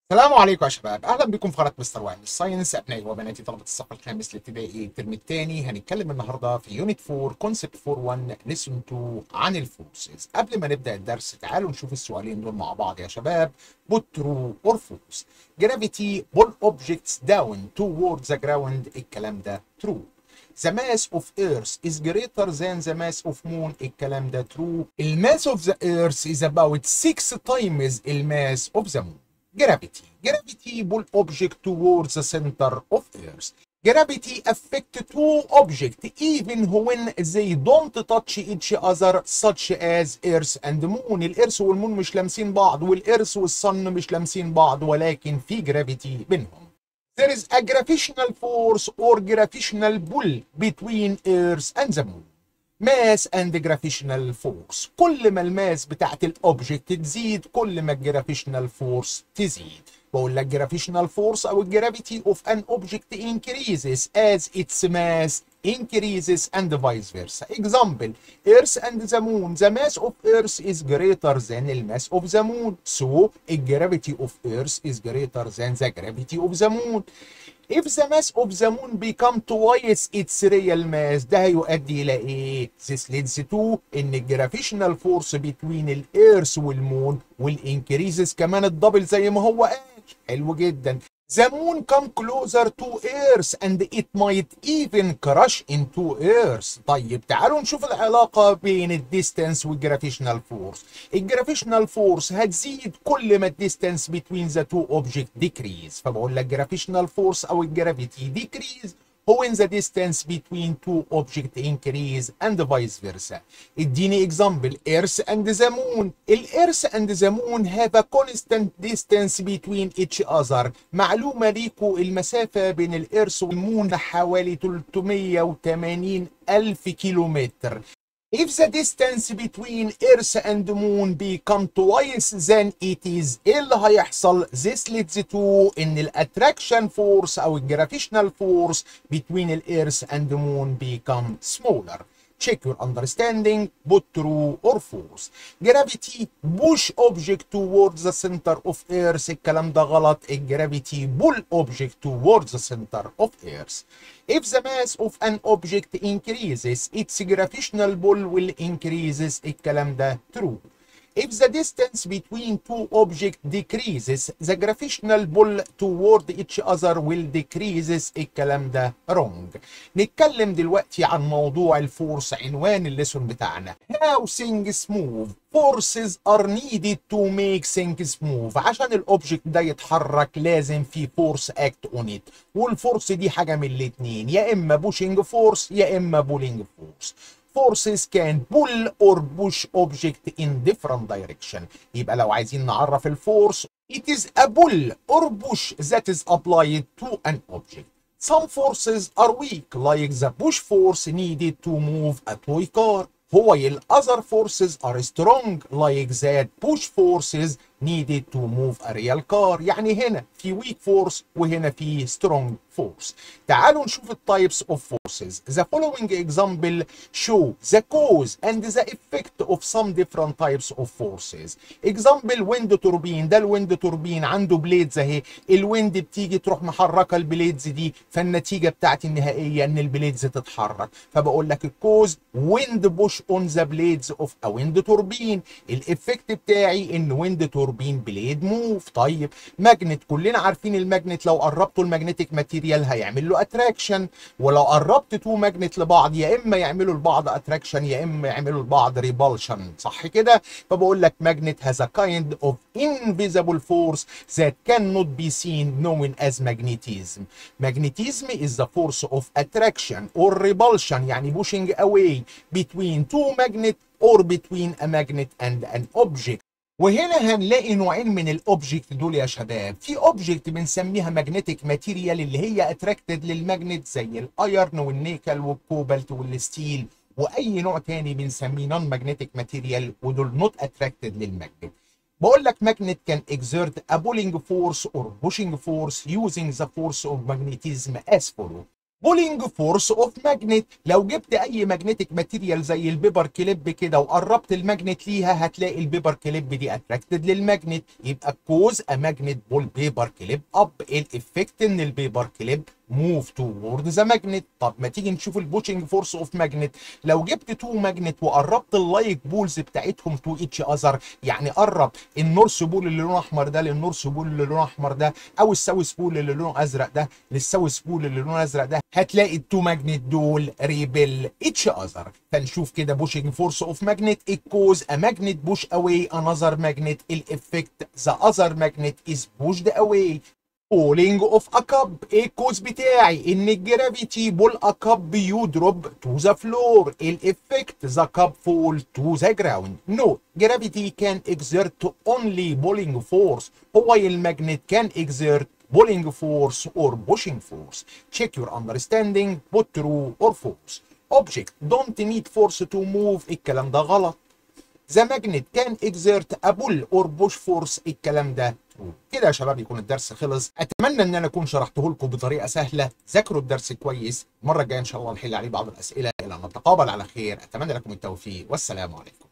السلام عليكم يا شباب اهلا بكم في قناه مستر وائل الساينس ابنائي وبناتي طلبه الصف الخامس الابتدائي الترم الثاني هنتكلم النهارده في يونت 4 كونسبت 41 ليسون 2 عن الفورسز قبل ما نبدا الدرس تعالوا نشوف السؤالين دول مع بعض يا شباب put true or false gravity pull objects down towards the ground الكلام ده true The mass of Earth is greater than the mass of Moon الكلام ده true. The mass of the Earth is about 6 times the mass of the Moon. Gravity. Gravity pull object towards the center of Earth. Gravity affect two objects even when they don't touch each other such as Earth and Moon. الإرث والمون مش لامسين بعض والإرث والصن مش لامسين بعض ولكن في gravity بينهم. There is a gravitational force or gravitational pull between Earth and the Moon. ماس اند جرافيشنال فورس كل ما الماس بتاعت الاوبجكت تزيد كل ما الجرافيشنال فورس تزيد بقول لك جرافيشنال فورس او الجرافيتي اوف ان اوبجكت increases as its mass increases and vice versa. Example, Earth and the Moon. The mass of Earth is greater than the mass of the Moon. So, the gravity of Earth is greater than the gravity of the Moon. If the mass of the moon become twice its real mass ده هيؤدي إلى إيه؟ This leads to إن الجرافيشنال فورس between الإيرث والمون والإنكريزز كمان الدبل زي ما هو قال حلو جدا The moon come closer to Earth and it might even crash into Earth. طيب تعالوا نشوف العلاقة بين الديستانس والجرافيشنال فورس. الجرافيشنال فورس هتزيد كل ما الديستانس between the two objects decrease. فبقول لك جرافيشنال فورس أو الجرافيتي decrease when the distance between two objects increase and vice versa. اديني example Earth and the moon. ال Earth and the moon have a constant distance between each other. معلومة ليكوا المسافة بين الإيرث والمون حوالي 380 ألف كيلومتر. If the distance between Earth and the moon become twice than it is ايه اللي هيحصل؟ This leads to ان ال attraction force او ال gravitational force between the Earth and the moon become smaller. Check your understanding, put true or false. Gravity push object towards the center of Earth. الكلام ده غلط. Gravity pull object towards the center of Earth. If the mass of an object increases, its gravitational pull will increases. الكلام ده true. If the distance between two objects decreases, the gravitational pull toward each other will decreases. الكلام ده wrong. نتكلم دلوقتي عن موضوع الفورس عنوان الليسون بتاعنا. How things move. Forces are needed to make things move. عشان الاوبجكت ده يتحرك لازم في فورس اكت اون ات. والفورس دي حاجه من الاتنين يا اما بوشنج فورس يا اما بولينج فورس. forces can pull or push object in different direction يبقى لو عايزين نعرف الفورس it is a pull or push that is applied to an object some forces are weak like the push force needed to move a toy car while other forces are strong like that push forces needed to move a real car يعني هنا في weak force وهنا في strong force تعالوا نشوف التايبس of forces the following example show the cause and the effect of some different types of forces example wind turbine ده الويند توربين عنده بليدز اهي الويند بتيجي تروح محركه البليدز دي فالنتيجه بتاعتي النهائيه ان البليدز تتحرك فبقول لك الكوز wind push on the blades of a wind turbine الافكت بتاعي ان wind turbine بليد موف طيب ماجنت كلنا عارفين الماجنت لو قربته الماجنتيك ماتيريال هيعمل له اتراكشن ولو قربت تو ماجنت لبعض يا اما يعملوا لبعض اتراكشن يا اما يعملوا لبعض ريبالشن صح كده فبقول لك ماجنت has a kind of invisible force that cannot be seen known as magnetism magnetism is the force of attraction or repulsion يعني pushing away between two magnet or between a magnet and an object وهنا هنلاقي نوعين من الاوبجكت دول يا شباب في اوبجكت بنسميها ماجنتيك ماتيريال اللي هي اتراكتد للماجنت زي الايرن والنيكل والكوبالت والستيل واي نوع تاني بنسميه نون ماجنتيك ماتيريال ودول نوت اتراكتد للماجنت بقول لك magnet can exert a pulling force or pushing force using the force of magnetism as follow بولينج فورس اوف ماجنت لو جبت اي ماجنتيك ماتيريال زي البيبر كليب كده وقربت الماجنت ليها هتلاقي البيبر كليب دي اتراكتد للماجنت يبقى كوز ا ماجنت بول بيبر كليب اب الافكت ان البيبر كليب موف توورد ذا ماجنت طب ما تيجي نشوف البوشنج فورس اوف ماجنت لو جبت تو ماجنت وقربت اللايك بولز بتاعتهم تو اتش اذر يعني قرب النورث بول اللي لونه احمر ده للنورث بول اللي لونه احمر ده او الساوث بول اللي لونه ازرق ده للساوث بول اللي لونه ازرق ده هتلاقي التو ماجنت دول ريبل اتش اذر فنشوف كده بوشنج فورس اوف ماجنت الكوز ا ماجنت بوش اواي انذر ماجنت الافكت ذا اذر ماجنت از بوشد اواي بولينج اوف ا كاب ايه الكوز بتاعي ان الجرافيتي بول ا كاب يدروب تو ذا فلور الافكت ذا كاب فول تو ذا جراوند نو جرافيتي كان اكزerت اونلي بولينج فورس هو الماجنت كان اكزerت pulling force or pushing force. Check your understanding, put true or false. Object don't need force to move الكلام ده غلط. The magnet can exert a pull or push force الكلام ده true. كده يا شباب يكون الدرس خلص اتمنى ان انا اكون شرحته لكم بطريقه سهله ذاكروا الدرس كويس المره الجايه ان شاء الله نحل عليه بعض الاسئله الى ان نتقابل على خير اتمنى لكم التوفيق والسلام عليكم